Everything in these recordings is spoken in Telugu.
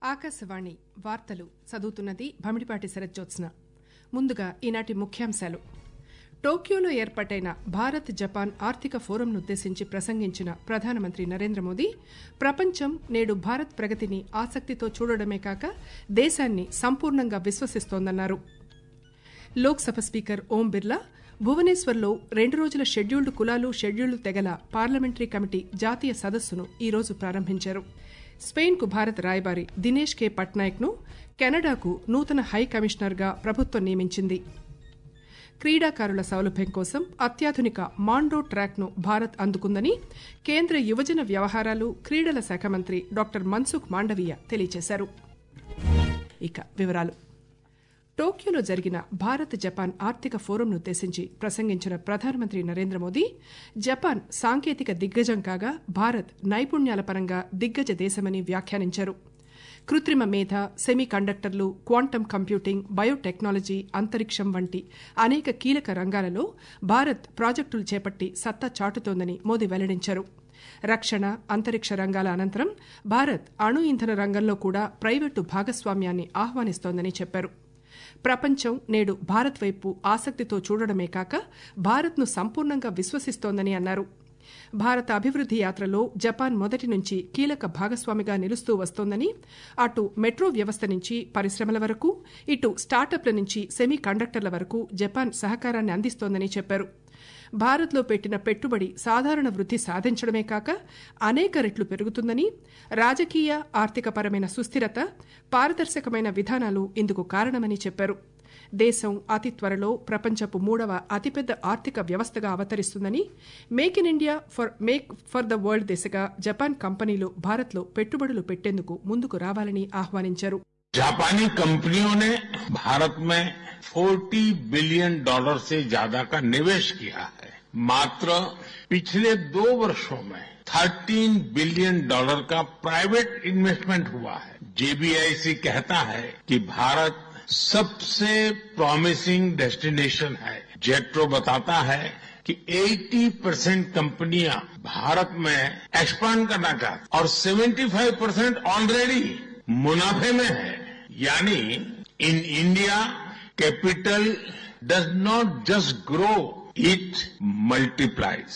ఆకాశవాణి వార్తలు చదువుతున్నది భమిడిపాటి శరజ్జోత్స్న ముందుగా ఈనాటి ముఖ్యాంశాలు టోక్యోలో ఏర్పాటైన భారత్ జపాన్ ఆర్థిక ఫోరంనుద్దేశించి ప్రసంగించిన ప్రధానమంత్రి నరేంద్ర మోదీ ప్రపంచం నేడు భారత్ ప్రగతిని ఆసక్తితో చూడడమే కాక దేశాన్ని సంపూర్ణంగా విశ్వసిస్తోందన్నారు లోక్సభ స్పీకర్ ఓం బిర్లా భువనేశ్వర్లో రెండు రోజుల షెడ్యూల్డ్ కులాలు షెడ్యూల్డ్ తెగల పార్లమెంటరీ కమిటీ జాతీయ సదస్సును ఈరోజు ప్రారంభించారు స్పెయిన్కు భారత రాయబారి దినేష్ కే పట్నాయక్ ను కెనడాకు నూతన హై కమిషనర్గా ప్రభుత్వం నియమించింది క్రీడాకారుల సౌలభ్యం కోసం అత్యాధునిక మాండో ట్రాక్ ను భారత్ అందుకుందని కేంద్ర యువజన వ్యవహారాలు క్రీడల శాఖ మంత్రి డాక్టర్ మన్సుఖ్ మాండవీయ తెలియజేశారు ఇక వివరాలు టోక్యోలో జరిగిన భారత్ జపాన్ ఆర్థిక ఫోరంనుద్దేశించి ప్రసంగించిన ప్రధానమంత్రి నరేంద్ర మోదీ జపాన్ సాంకేతిక దిగ్గజం కాగా భారత్ నైపుణ్యాల పరంగా దిగ్గజ దేశమని వ్యాఖ్యానించారు కృత్రిమ మేధ సెమీ కండక్టర్లు క్వాంటమ్ కంప్యూటింగ్ బయోటెక్నాలజీ అంతరిక్షం వంటి అనేక కీలక రంగాలలో భారత్ ప్రాజెక్టులు చేపట్టి సత్తా చాటుతోందని మోదీ వెల్లడించారు రక్షణ అంతరిక్ష రంగాల అనంతరం భారత్ అణు ఇంధన రంగంలో కూడా ప్రైవేటు భాగస్వామ్యాన్ని ఆహ్వానిస్తోందని చెప్పారు ప్రపంచం నేడు భారత్ వైపు ఆసక్తితో చూడడమే కాక భారత్ను సంపూర్ణంగా విశ్వసిస్తోందని అన్నారు భారత అభివృద్ది యాత్రలో జపాన్ మొదటి నుంచి కీలక భాగస్వామిగా నిలుస్తూ వస్తోందని అటు మెట్రో వ్యవస్థ నుంచి పరిశ్రమల వరకు ఇటు స్టార్టప్ల నుంచి సెమీ కండక్టర్ల వరకు జపాన్ సహకారాన్ని అందిస్తోందని చెప్పారు భారత్లో పెట్టిన పెట్టుబడి సాధారణ వృద్ధి సాధించడమే కాక అనేక రెట్లు పెరుగుతుందని రాజకీయ ఆర్థికపరమైన సుస్థిరత పారదర్శకమైన విధానాలు ఇందుకు కారణమని చెప్పారు దేశం అతి త్వరలో ప్రపంచపు మూడవ అతిపెద్ద ఆర్థిక వ్యవస్థగా అవతరిస్తుందని make in India for make for the world దిశగా జపాన్ కంపెనీలు భారత్లో పెట్టుబడులు పెట్టేందుకు ముందుకు రావాలని ఆహ్వానించారు जापानी कंपनियों ने भारत में 40 बिलियन डॉलर से ज्यादा का निवेश किया है मात्र पिछले दो वर्षों में 13 बिलियन डॉलर का प्राइवेट इन्वेस्टमेंट हुआ है जेबीआईसी कहता है कि भारत सबसे प्रॉमिसिंग डेस्टिनेशन है जेट्रो बताता है कि 80 परसेंट कंपनियां भारत में एक्सपांड करना चाहती और 75 परसेंट ऑलरेडी मुनाफे में है यानी in India capital does not just grow it multiplies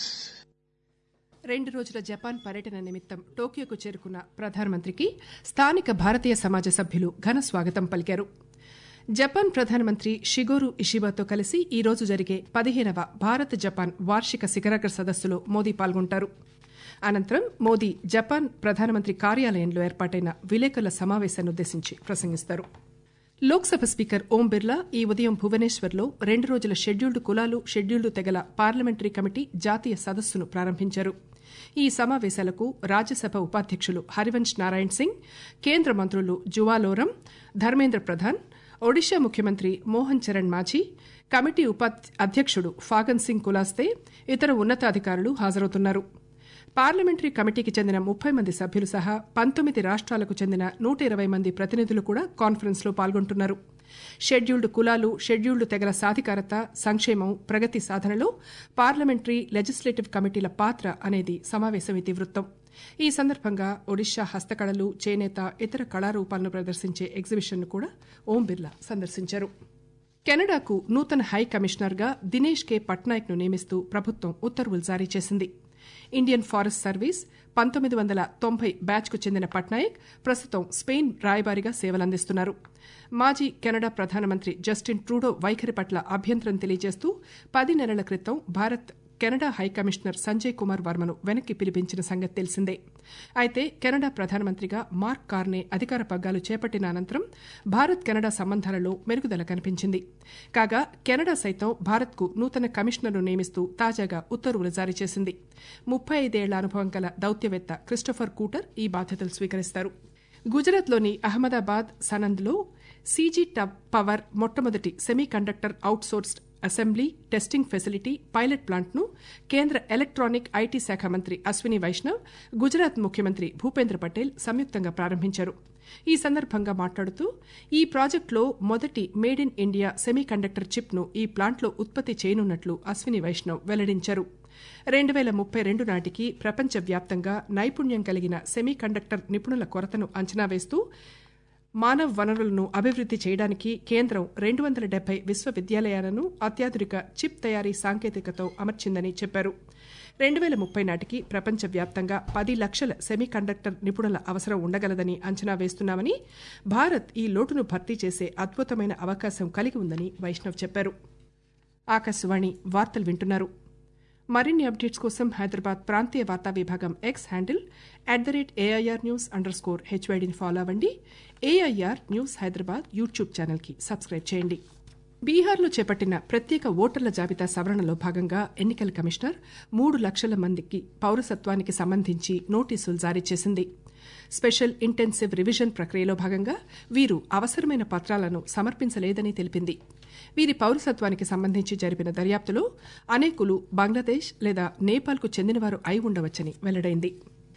రెండు రోజుల జపాన్ పర్యటన నిమిత్తం టోక్యోకు చేరుకున్న ప్రధానమంత్రికి స్థానిక భారతీయ సమాజ సభ్యులు ఘన స్వాగతం పలికారు జపాన్ ప్రధానమంత్రి షిగోరు ఇషిబాతో కలిసి ఈ రోజు జరిగే పదిహేనవ భారత్ జపాన్ వార్షిక శిఖరాగ్ర సదస్సులో మోదీ పాల్గొంటారు అనంతరం మోదీ జపాన్ ప్రధానమంత్రి కార్యాలయంలో ఏర్పాటైన విలేకరుల సమావేశాన్నుద్దేశించి ప్రసంగిస్తారు లోక్సభ స్పీకర్ ఓం బిర్లా ఈ ఉదయం భువనేశ్వర్లో రెండు రోజుల షెడ్యూల్డ్ కులాలు షెడ్యూల్డ్ తెగల పార్లమెంటరీ కమిటీ జాతీయ సదస్సును ప్రారంభించారు ఈ సమావేశాలకు రాజ్యసభ ఉపాధ్యక్షులు హరివంశ్ నారాయణ్ సింగ్ కేంద్ర మంత్రులు జువాలోరం ధర్మేంద్ర ప్రధాన్ ఒడిషా ముఖ్యమంత్రి మోహన్ చరణ్ మాఝీ కమిటీ అధ్యక్షుడు ఫాగన్ సింగ్ కులాస్తే ఇతర ఉన్నతాధికారులు హాజరవుతున్నారు పార్లమెంటరీ కమిటీకి చెందిన ముప్పై మంది సభ్యులు సహా పంతొమ్మిది రాష్ట్రాలకు చెందిన నూట ఇరవై మంది ప్రతినిధులు కూడా కాన్ఫరెన్స్లో పాల్గొంటున్నారు షెడ్యూల్డ్ కులాలు షెడ్యూల్డ్ తెగల సాధికారత సంక్షేమం ప్రగతి సాధనలో పార్లమెంటరీ లెజిస్లేటివ్ కమిటీల పాత్ర అనేది సమావేశం ఇతివృత్తం ఈ సందర్భంగా ఒడిషా హస్తకళలు చేనేత ఇతర కళారూపాలను ప్రదర్శించే ఎగ్జిబిషన్ను కూడా ఓం బిర్లా సందర్శించారు కెనడాకు నూతన హై కమిషనర్గా దినేష్ కే పట్నాయక్ ను నియమిస్తూ ప్రభుత్వం ఉత్తర్వులు జారీ చేసింది ఇండియన్ ఫారెస్ట్ సర్వీస్ పంతొమ్మిది వందల తొంభై బ్యాచ్కు చెందిన పట్నాయక్ ప్రస్తుతం స్పెయిన్ రాయబారిగా సేవలందిస్తున్నారు మాజీ కెనడా ప్రధానమంత్రి జస్టిన్ ట్రూడో వైఖరి పట్ల అభ్యంతరం తెలియజేస్తూ పది నెలల క్రితం Bharat Canada high commissioner Sanjay Kumar వర్మను వెనక్కి పిలిపించిన సంగతి తెలిసిందే అయితే కెనడా ప్రధానమంత్రిగా మార్క్ కార్నే అధికార పగ్గాలు చేపట్టిన అనంతరం భారత్ కెనడా సంబంధాలలో మెరుగుదల కనిపించింది కాగా కెనడా సైతం భారత్కు నూతన కమిషనర్ను నియమిస్తూ తాజాగా ఉత్తర్వులు జారీ చేసింది ముప్పై ఐదేళ్ల అనుభవం గల దౌత్యవేత్త క్రిస్టోఫర్ కూటర్ ఈ బాధ్యతలు స్వీకరిస్తారు గుజరాత్లోని అహ్మదాబాద్ సనంద్లో సీజీ పవర్ మొట్టమొదటి semiconductor outsourced assembly testing facility pilot ప్లాంట్ను కేంద్ర ఎలక్ట్రానిక్ ఐటీ శాఖ మంత్రి అశ్విని వైష్ణవ్ గుజరాత్ ముఖ్యమంత్రి భూపేంద్ర పటేల్ సంయుక్తంగా ప్రారంభించారు ఈ సందర్భంగా మాట్లాడుతూ ఈ ప్రాజెక్టులో మొదటి made in India semiconductor chip ను ఈ ప్లాంట్లో ఉత్పత్తి చేయనున్నట్లు అశ్విని వైష్ణవ్ వెల్లడించారు రెండు వేల ముప్పై రెండు నాటికి ప్రపంచవ్యాప్తంగా నైపుణ్యం కలిగిన సెమీ కండక్టర్ నిపుణుల కొరతను అంచనా వేస్తూ మానవ వనరులను అభివృద్ది చేయడానికి కేంద్రం రెండు వందల డెబ్బై విశ్వవిద్యాలయాలను అత్యాధునిక చిప్ తయారీ సాంకేతికతో అమర్చిందని చెప్పారు రెండు వేల ముప్పై నాటికి ప్రపంచవ్యాప్తంగా పది లక్షల సెమీ కండక్టర్ నిపుణుల అవసరం ఉండగలదని అంచనా వేస్తున్నామని భారత్ ఈ లోటును భర్తీ చేసే అద్భుతమైన అవకాశం కలిగి ఉందని వైష్ణవ్ చెప్పారు ఆకాశవాణి వార్తలు వింటున్నారు మరిన్ని అప్డేట్స్ కోసం హైదరాబాద్ ప్రాంతీయ వార్తా విభాగం X handle at the rate AIR news underscore స్కోర్ హెచ్వైడిని ఫాలో అవ్వండి ఏఐఆర్ న్యూస్ హైదరాబాద్ యూట్యూబ్ ఛానల్కి సబ్స్క్రైబ్ చేయండి బీహార్లో చేపట్టిన ప్రత్యేక ఓటర్ల జాబితా సవరణలో భాగంగా ఎన్నికల కమిషనర్ మూడు లక్షల మందికి పౌరసత్వానికి సంబంధించి నోటీసులు జారీ చేసింది స్పెషల్ ఇంటెన్సివ్ రివిజన్ ప్రక్రియలో భాగంగా వీరు అవసరమైన పత్రాలను సమర్పించలేదని తెలిపింది వీరి పౌరసత్వానికి సంబంధించి జరిపిన దర్యాప్తులో అనేకులు బంగ్లాదేశ్ లేదా నేపాల్కు చెందినవారు అయి ఉండవచ్చని వెల్లడైంది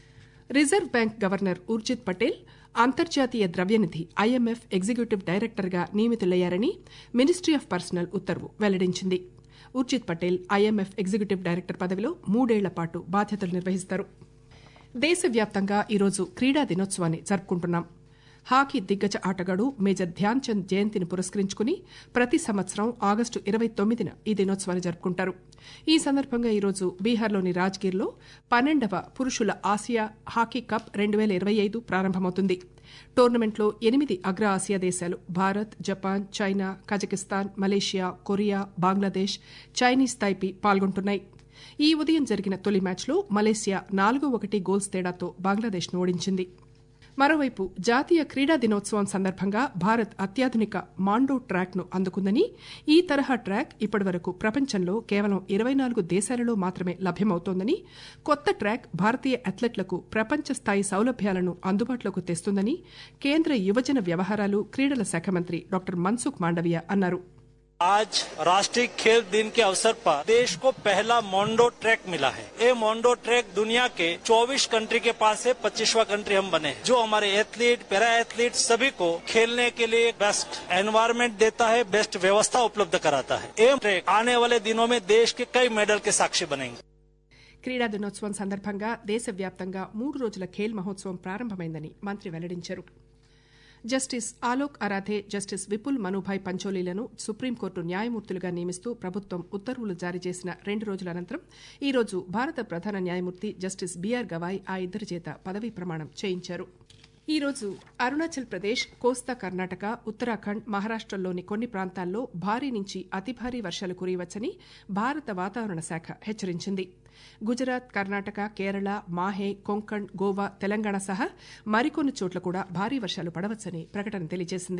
reserve bank governor Urjit Patel అంతర్జాతీయ ద్రవ్యనిధి ఐఎంఎఫ్ ఎగ్జిక్యూటివ్ డైరెక్టర్గా నియమితులయ్యారని మినిస్ట్రీ ఆఫ్ పర్సనల్ ఉత్తర్వు వెల్లడించింది Urjit Patel IMF executive director పదవిలో మూడేళ్ల పాటు బాధ్యతలు నిర్వహిస్తారు దేశవ్యాప్తంగా ఈరోజు క్రీడా దినోత్సవాన్ని జరుపుకుంటున్నాం హాకీ దిగ్గజ ఆటగాడు మేజర్ ధ్యాన్ చంద్ జయంతిని పురస్కరించుకుని ప్రతి సంవత్సరం ఆగస్టు ఇరవై తొమ్మిదిన ఈ దినోత్సవాన్ని జరుపుకుంటారు ఈ సందర్భంగా ఈరోజు బీహార్లోని రాజ్గిర్లో పన్నెండవ పురుషుల ఆసియా హాకీ కప్ రెండు వేల ఇరవై ఐదు ప్రారంభమవుతుంది టోర్నమెంట్లో ఎనిమిది అగ్ర ఆసియా దేశాలు Bharat Japan China Kazakhstan Malaysia Korea Bangladesh Chinese Taipei పాల్గొంటున్నాయి ఈ ఉదయం జరిగిన తొలి మ్యాచ్లో మలేసియా నాలుగో ఒకటి గోల్స్ తేడాతో బంగ్లాదేశ్ను ఓడించింది మరోవైపు జాతీయ క్రీడా దినోత్సవం సందర్భంగా భారత్ అత్యాధునిక మాండో ట్రాక్ను అందుకుందని ఈ తరహా ట్రాక్ ఇప్పటివరకు ప్రపంచంలో కేవలం ఇరవై నాలుగు దేశాలలో మాత్రమే లభ్యమవుతోందని కొత్త ట్రాక్ భారతీయ అథ్లెట్లకు ప్రపంచ స్థాయి సౌలభ్యాలను అందుబాటులోకి తెస్తుందని కేంద్ర యువజన వ్యవహారాలు క్రీడల శాఖ మంత్రి డాక్టర్ మన్సుఖ్ మాండవియా అన్నారు आज राष्ट्रीय खेल दिन के अवसर पर देश को पहला मोन्डो ट्रैक मिला है ये मोन्डो ट्रैक दुनिया के 24 कंट्री के पास है 25वां कंट्री हम बने हैं जो हमारे एथलीट पैरा एथलीट सभी को खेलने के लिए बेस्ट एनवायरमेंट देता है बेस्ट व्यवस्था उपलब्ध कराता है ये ट्रैक आने वाले दिनों में देश के कई मेडल के साक्षी बनेंगे క్రీడా దినోత్సవం సందర్భంగా దేశవ్యాప్తంగా మూడు రోజుల ఖేల్ మహోత్సవం ప్రారంభమైందని మంత్రి వెల్లడించారు జస్టిస్ ఆలోక్ అరాధే జస్టిస్ విపుల్ మనుభాయ్ పంచోలీలను సుప్రీంకోర్టు న్యాయమూర్తులుగా నియమిస్తూ ప్రభుత్వం ఉత్తర్వులు జారీ చేసిన రెండు రోజుల అనంతరం ఈ రోజు భారత ప్రధాన న్యాయమూర్తి జస్టిస్ బీఆర్ గవాయ్ ఆ ఇద్దరి చేత పదవీ ప్రమాణం చేయించారు ఈ రోజు అరుణాచల్ ప్రదేశ్ కోస్తా కర్ణాటక ఉత్తరాఖండ్ మహారాష్టల్లోని కొన్ని ప్రాంతాల్లో భారీ నుంచి అతి భారీ వర్షాలు కురియవచ్చని భారత వాతావరణ శాఖ హెచ్చరించింది గుజరాత్ కర్ణాటక కేరళ మాహే కొంకణ్ గోవా తెలంగాణ సహా మరికొన్ని చోట్ల కూడా భారీ వర్షాలు పడవచ్చని ప్రకటన తెలియజేసింది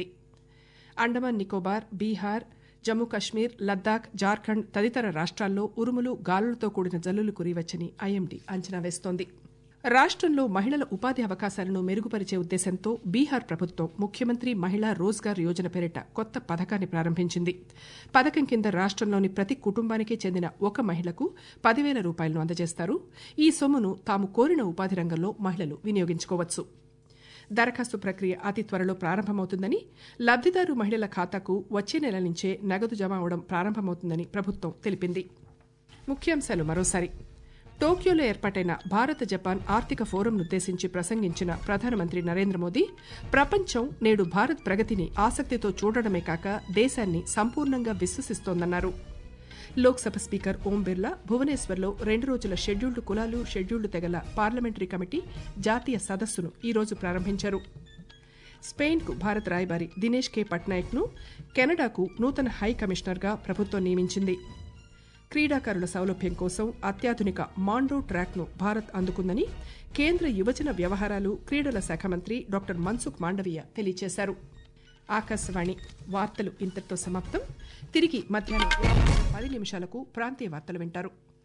అండమాన్ నికోబార్ బీహార్ జమ్మూ కశ్మీర్ లద్దాఖ్ జార్ఖండ్ తదితర రాష్ట్రాల్లో ఉరుములు గాలులతో కూడిన జల్లులు కురియవచ్చని ఐఎండీ అంచనా వేస్తోంది రాష్ట్రంలో మహిళల ఉపాధి అవకాశాలను మెరుగుపరిచే ఉద్దేశంతో బీహార్ ప్రభుత్వం ముఖ్యమంత్రి మహిళా రోజ్గార్ యోజన పేరిట కొత్త పథకాన్ని ప్రారంభించింది పథకం కింద రాష్ట్రంలోని ప్రతి కుటుంబానికి చెందిన ఒక మహిళకు పదివేల రూపాయలను అందజేస్తారు ఈ సొమ్మును తాము కోరిన ఉపాధి రంగంలో మహిళలు వినియోగించుకోవచ్చు దరఖాస్తు ప్రక్రియ అతి త్వరలో ప్రారంభమవుతుందని లబ్దిదారు మహిళల ఖాతాకు వచ్చే నెల నుంచే నగదు జమ అవడం ప్రారంభమవుతుందని ప్రభుత్వం తెలిపింది ముఖ్యాంశాలు మరోసారి టోక్యోలో ఏర్పాటైన భారత జపాన్ ఆర్థిక ఫోరంనుద్దేశించి ప్రసంగించిన ప్రధానమంత్రి నరేంద్ర మోదీ ప్రపంచం నేడు భారత్ ప్రగతిని ఆసక్తితో చూడడమే కాక దేశాన్ని సంపూర్ణంగా విశ్వసిస్తోందన్నారు లోక్సభ స్పీకర్ ఓం బిర్లా భువనేశ్వర్లో రెండు రోజుల షెడ్యూల్డ్ కులాలు షెడ్యూల్డ్ తెగల పార్లమెంటరీ కమిటీ జాతీయ సదస్సును ఈ రోజు ప్రారంభించారు స్పెయిన్కు భారత రాయబారి దినేష్ కే పట్నాయక్ను కెనడాకు నూతన హై కమిషనర్గా ప్రభుత్వం నియమించింది క్రీడాకారుల సౌలభ్యం కోసం అత్యాధునిక మాండో ట్రాక్ను భారత్ అందుకుందని కేంద్ర యువజన వ్యవహారాలు క్రీడల శాఖ మంత్రి డాక్టర్ మన్సుఖ్ మాండవీయ తెలియజేశారు ఆకాశవాణి వార్తలు ఇంతటితో సమాప్తం తిరిగి మధ్యాహ్నం పది నిమిషాలకు ప్రాంతీయ వార్తలు వింటారు